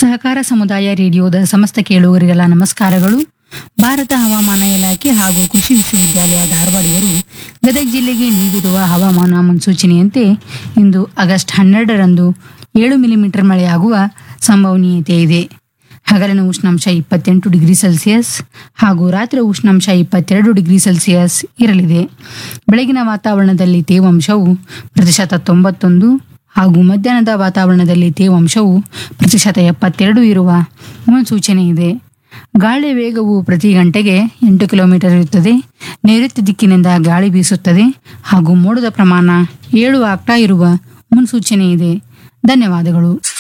ಸಹಕಾರ ಸಮುದಾಯ ರೇಡಿಯೋದ ಸಮಸ್ತ ಕೇಳುಗರಿಗೆಲ್ಲ ನಮಸ್ಕಾರಗಳು ಭಾರತ ಹವಾಮಾನ ಇಲಾಖೆ ಹಾಗೂ ಕೃಷಿ ವಿಶ್ವವಿದ್ಯಾಲಯ ಧಾರವಾಡಿಯವರು ಗದಗ ಜಿಲ್ಲೆಗೆ ನೀಡಿರುವ ಹವಾಮಾನ ಮುನ್ಸೂಚನೆಯಂತೆ ಇಂದು ಆಗಸ್ಟ್ ಹನ್ನೆರಡರಂದು ಏಳು ಮಿಲಿಮೀಟರ್ ಮಳೆಯಾಗುವ ಸಂಭವನೀಯತೆ ಇದೆ ಹಗಲಿನ ಉಷ್ಣಾಂಶ ಇಪ್ಪತ್ತೆಂಟು ಡಿಗ್ರಿ ಸೆಲ್ಸಿಯಸ್ ಹಾಗೂ ರಾತ್ರಿ ಉಷ್ಣಾಂಶ ಇಪ್ಪತ್ತೆರಡು ಡಿಗ್ರಿ ಸೆಲ್ಸಿಯಸ್ ಇರಲಿದೆ ಬೆಳಗಿನ ವಾತಾವರಣದಲ್ಲಿ ತೇವಾಂಶವು ಪ್ರತಿಶತ ತೊಂಬತ್ತೊಂದು ಹಾಗೂ ಮಧ್ಯಾಹ್ನದ ವಾತಾವರಣದಲ್ಲಿ ತೇವಾಂಶವು ಪ್ರತಿಶತ ಎಪ್ಪತ್ತೆರಡು ಇರುವ ಮುನ್ಸೂಚನೆ ಇದೆ ಗಾಳಿಯ ವೇಗವು ಪ್ರತಿ ಗಂಟೆಗೆ ಎಂಟು ಕಿಲೋಮೀಟರ್ ಇರುತ್ತದೆ ನೈಋತ್ಯ ದಿಕ್ಕಿನಿಂದ ಗಾಳಿ ಬೀಸುತ್ತದೆ ಹಾಗೂ ಮೋಡದ ಪ್ರಮಾಣ ಏಳು ಆಗ್ತಾ ಇರುವ ಮುನ್ಸೂಚನೆ ಇದೆ ಧನ್ಯವಾದಗಳು